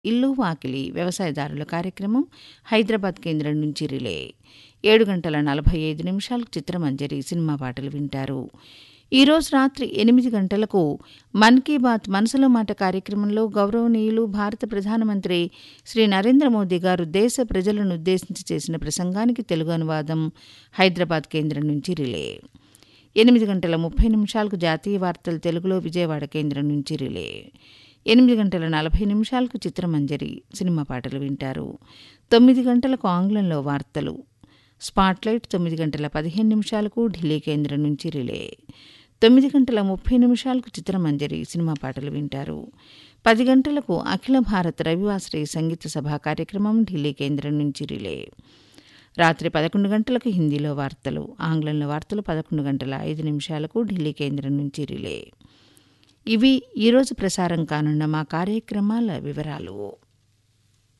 ఇల్లు వాకిలి వ్యవసాయదారుల కార్యక్రమం హైదరాబాద్ కేంద్రం నుంచి రిలే ఏడు గంటల నలభై ఐదు నిమిషాలకు చిత్రమంజరి సినిమా పాటలు వింటారు ఈరోజు రాత్రి ఎనిమిది గంటలకు మన్ కీ బాత్ మనసులో మాట కార్యక్రమంలో గౌరవనీయులు భారత ప్రధానమంత్రి శ్రీ నరేంద్ర మోదీ గారు దేశ ప్రజలను ఉద్దేశించి చేసిన ప్రసంగానికి తెలుగు అనువాదం హైదరాబాద్ కేంద్రం నుంచి రిలే ఎనిమిది గంటల ముప్పై నిమిషాలకు జాతీయ వార్తలు తెలుగులో విజయవాడ కేంద్రం నుంచి రిలే ఎనిమిది గంటల నలభై నిమిషాలకు చిత్రమంజరి సినిమా పాటలు వింటారు తొమ్మిది గంటలకు ఆంగ్లంలో వార్తలు స్పాట్లైట్ తొమ్మిది గంటల పదిహేను నిమిషాలకు ఢిల్లీ కేంద్రం నుంచి రిలే తొమ్మిది గంటల ముప్పై నిమిషాలకు చిత్రమంజరి సినిమా పాటలు వింటారు పది గంటలకు అఖిల భారత రవివాసరి సంగీత సభా కార్యక్రమం ఢిల్లీ కేంద్రం నుంచి రిలే రాత్రి పదకొండు గంటలకు హిందీలో వార్తలు ఆంగ్లంలో వార్తలు పదకొండు గంటల ఐదు నిమిషాలకు ఢిల్లీ కేంద్రం నుంచి రిలే ఇవి ఈరోజు ప్రసారం కానున్న మా కార్యక్రమాల వివరాలు